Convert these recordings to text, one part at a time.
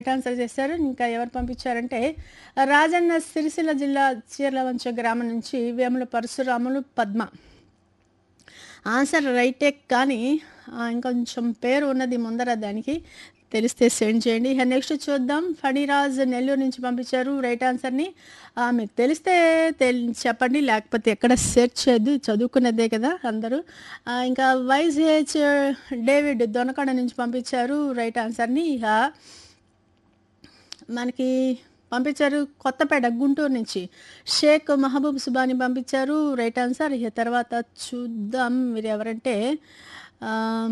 right answer చేశారు ఇంకా ఎవరు పంపించారంటే రాజన్న సిరిసిల్ల జిల్లా చీర్లవంచ గ్రామం నుంచి వేముల పరశురాములు పద్మ ఆన్సర్ రైటే కానీ ఆ, ఇంకొంచెం పేరు ఉన్నది ముందర దానికి తెలిస్తే సెండ్ చేయండి ఇక నెక్స్ట్ చూద్దాం ఫణిరాజ్ నెల్లూరు నుంచి పంపించారు రైట్ ఆన్సర్ని ఆ, మీకు తెలిస్తే తెల్ చెప్పండి లేకపోతే ఎక్కడ సెర్చ్ చేయద్దు చదువుకున్నదే కదా అందరూ ఆ, ఇంకా వైజేహెచ్ డేవిడ్ దొనకొండ నుంచి పంపించారు రైట్ ఆన్సర్ని ఇక మనకి పంపించారు కొత్తపేట గుంటూరు నుంచి షేక్ మహబూబ్ సుబాని పంపించారు రైట్ ఆన్సర్ ఇక తర్వాత చూద్దాం మీరు ఎవరంటే ఆ,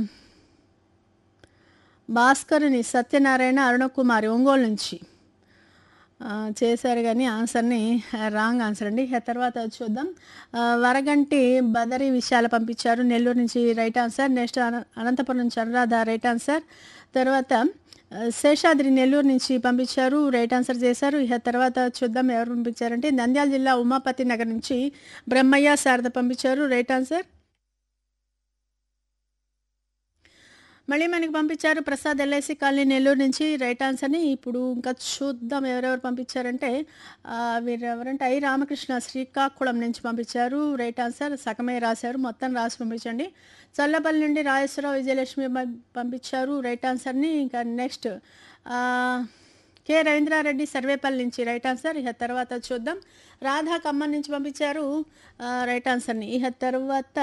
భాస్కరుని సత్యనారాయణ అరుణకుమారి ఒంగోలు నుంచి ఆ, చేశారు కానీ ఆన్సర్ని రాంగ్ ఆన్సర్ అండి ఇక తర్వాత చూద్దాం ఆ, వరగంటి బదరి విషయాలు పంపించారు నెల్లూరు నుంచి రైట్ ఆన్సర్ నెక్స్ట్ అన- అనంతపురం నుంచి అనురాధ రైట్ ఆన్సర్ తర్వాత ఆ, శేషాద్రి నెల్లూరు నుంచి పంపించారు రైట్ ఆన్సర్ చేశారు ఇక తర్వాత చూద్దాం ఎవరు పంపించారంటే నంద్యాల జిల్లా ఉమాపతి నగర్ నుంచి బ్రహ్మయ్య శారద పంపించారు రైట్ ఆన్సర్ మళ్ళీ మనకి పంపించారు ప్రసాద్ ఎల్ఐసి కాలనీ నెల్లూరు నుంచి రైట్ ఆన్సర్ని ఇప్పుడు ఇంకా చూద్దాం ఎవరెవరు పంపించారంటే ఆ, వీరు ఎవరంటే ఐ రామకృష్ణ శ్రీకాకుళం నుంచి పంపించారు రైట్ ఆన్సర్ సగమే రాశారు మొత్తం రాసి పంపించండి చల్లపల్లి నుండి రాజేశ్వరరావు విజయలక్ష్మి పం- పంపించారు రైట్ ఆన్సర్ని ఇంకా నెక్స్ట్ ఆ, కె రవీంద్రారెడ్డి సర్వేపల్లి నుంచి రైట్ ఆన్సర్ ఇక తర్వాత చూద్దాం రాధా ఖమ్మం నుంచి పంపించారు ఆ, రైట్ ఆన్సర్ని ఇక తర్వాత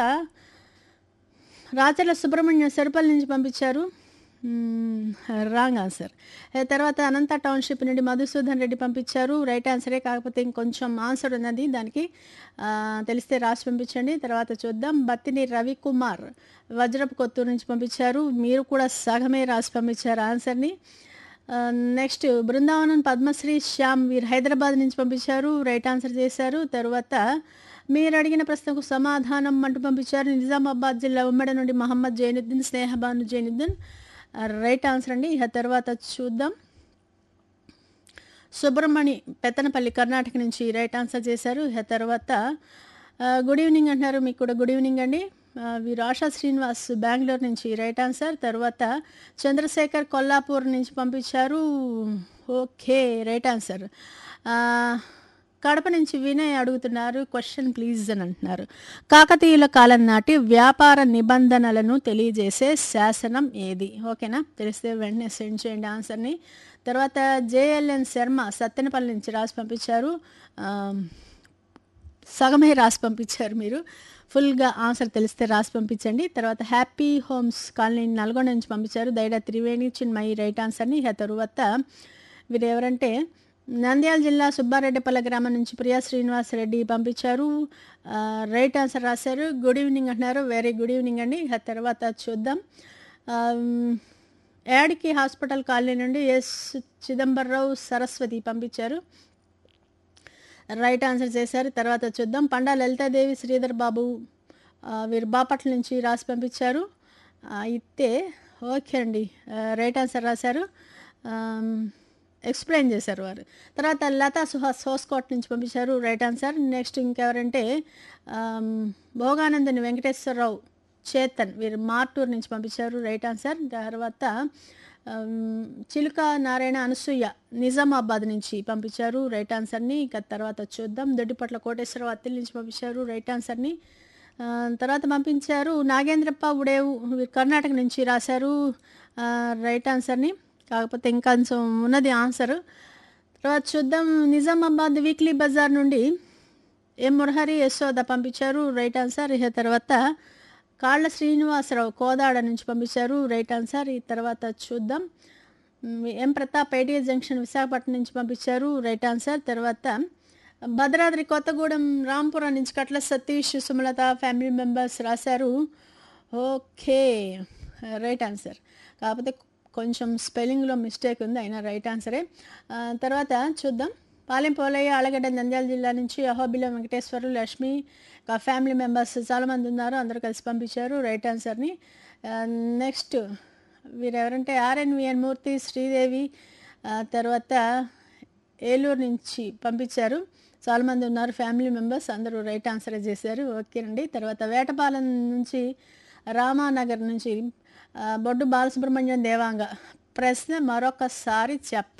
రాచర్ల సుబ్రహ్మణ్యం సరుపల్లి నుంచి పంపించారు మ్మ్, రాంగ్ ఆన్సర్ ఏ తర్వాత అనంత టౌన్షిప్ నుండి మధుసూదన్ రెడ్డి పంపించారు రైట్ ఆన్సరే కాకపోతే ఇంకొంచెం ఆన్సర్ ఉన్నది దానికి ఆ, తెలిస్తే రాసి పంపించండి తర్వాత చూద్దాం బత్తిని రవికుమార్ వజ్రపు కొత్తూరు నుంచి పంపించారు మీరు కూడా సగమే రాసి పంపించారు ఆన్సర్ని ఆ, నెక్స్ట్ బృందావనం పద్మశ్రీ శ్యామ్ వీరు హైదరాబాద్ నుంచి పంపించారు రైట్ ఆన్సర్ చేశారు తర్వాత మీరు అడిగిన ప్రశ్నకు సమాధానం అంటూ పంపించారు నిజామాబాద్ జిల్లా ఉమ్మడి నుండి మహమ్మద్ జైనుద్దీన్ స్నేహబాను జైనుద్దీన్ ఆ, రైట్ ఆన్సర్ అండి ఇక తర్వాత చూద్దాం సుబ్రహ్మణి పెత్తనపల్లి కర్ణాటక నుంచి రైట్ ఆన్సర్ చేశారు ఇక తర్వాత ఆ, గుడ్ ఈవినింగ్ అంటున్నారు మీకు కూడా గుడ్ ఈవినింగ్ అండి ఆ, వీరు ఆశా శ్రీనివాస్ బెంగళూరు నుంచి రైట్ ఆన్సర్ తర్వాత చంద్రశేఖర్ కొల్లాపూర్ నుంచి పంపించారు ఓకే రైట్ ఆన్సర్ ఆ, కడప నుంచి వినయ్ అడుగుతున్నారు క్వశ్చన్ ప్లీజ్ అని అంటున్నారు కాకతీయుల కాలం నాటి వ్యాపార నిబంధనలను తెలియజేసే శాసనం ఏది ఓకేనా తెలిస్తే వెంటనే సెండ్ చేయండి ఆన్సర్ని తర్వాత జేఎల్ఎన్ శర్మ సత్తెనపల్లి నుంచి రాసి పంపించారు ఆ, సగమే రాసి పంపించారు మీరు ఫుల్గా ఆన్సర్ తెలిస్తే రాసి పంపించండి తర్వాత హ్యాపీ హోమ్స్ కాలనీ నల్గొండ నుంచి పంపించారు దైడ త్రివేణి చిన్మయి రైట్ ఆన్సర్ని ఇక తరువాత వీరు ఎవరంటే నంద్యాల జిల్లా సుబ్బారెడ్డిపల్లె గ్రామం నుంచి ప్రియా శ్రీనివాస్ రెడ్డి పంపించారు ఆ, రైట్ ఆన్సర్ రాశారు గుడ్ ఈవినింగ్ అంటున్నారు వెరీ గుడ్ ఈవినింగ్ అండి ఇక తర్వాత చూద్దాం ఆమ్, యాడికి హాస్పిటల్ కాలనీ నుండి ఎస్ చిదంబరరావు సరస్వతి పంపించారు రైట్ ఆన్సర్ చేశారు తర్వాత చూద్దాం పండా లలితాదేవి శ్రీధర్ బాబు ఆ, వీరు బాపట్ల నుంచి రాసి పంపించారు ఆ, అయితే ఓకే అండి ఆ, రైట్ ఆన్సర్ రాశారు ఆమ్, ఎక్స్ప్లెయిన్ చేశారు వారు తర్వాత లతా సుహాస్ హోస్కోట్ నుంచి పంపించారు రైట్ ఆన్సర్ నెక్స్ట్ ఇంకెవరంటే ఆమ్, భోగానందని వెంకటేశ్వరరావు చేతన్ వీరు మార్టూర్ నుంచి పంపించారు రైట్ ఆన్సర్ తర్వాత ఆమ్, చిలుక నారాయణ అనసూయ నిజామాబాద్ నుంచి పంపించారు రైట్ ఆన్సర్ని ఇక తర్వాత చూద్దాం దొడ్డిపట్ల కోటేశ్వరరావు అత్తిల్ నుంచి పంపించారు రైట్ ఆన్సర్ని ఆ, తర్వాత పంపించారు నాగేంద్రప్ప ఉడేవు వీరు కర్ణాటక నుంచి రాశారు ఆ, రైట్ ఆన్సర్ని కాకపోతే ఇంకా కొంచెం ఉన్నది ఆన్సర్ తర్వాత చూద్దాం నిజామాబాద్ వీక్లీ బజార్ నుండి ఎం మురహరి యశోద పంపించారు రైట్ ఆన్సర్ ఇక తర్వాత కాళ్ళ శ్రీనివాసరావు కోదాడ నుంచి పంపించారు రైట్ ఆన్సర్ ఈ తర్వాత చూద్దాం మ్, ఎం ప్రతాప్ ఐటీఎస్ జంక్షన్ విశాఖపట్నం నుంచి పంపించారు రైట్ ఆన్సర్ తర్వాత భద్రాద్రి కొత్తగూడెం రాంపురం నుంచి కట్ల సతీష్ సుమలత ఫ్యామిలీ మెంబర్స్ రాశారు ఓకే రైట్ ఆన్సర్ కాకపోతే కొంచెం స్పెల్లింగ్లో మిస్టేక్ ఉంది అయినా రైట్ ఆన్సరే ఆ, తర్వాత చూద్దాం పాలెం పోలయ్య ఆలగడ్డ నంద్యాల జిల్లా నుంచి అహోబిల వెంకటేశ్వరు లక్ష్మి ఇంకా ఫ్యామిలీ మెంబర్స్ చాలామంది ఉన్నారు అందరూ కలిసి పంపించారు రైట్ ఆన్సర్ని నెక్స్ట్ వీరు ఎవరంటే ఆర్ఎన్విఎన్ మూర్తి శ్రీదేవి ఆ, తర్వాత ఏలూరు నుంచి పంపించారు చాలామంది ఉన్నారు ఫ్యామిలీ మెంబర్స్ అందరూ రైట్ ఆన్సర్ చేశారు ఓకేనండి తర్వాత వేటపాలెం నుంచి రామానగర్ నుంచి ఆ, బొడ్డు బాలసుబ్రహ్మణ్యం దేవాంగ ప్రశ్న మరొకసారి చెప్ప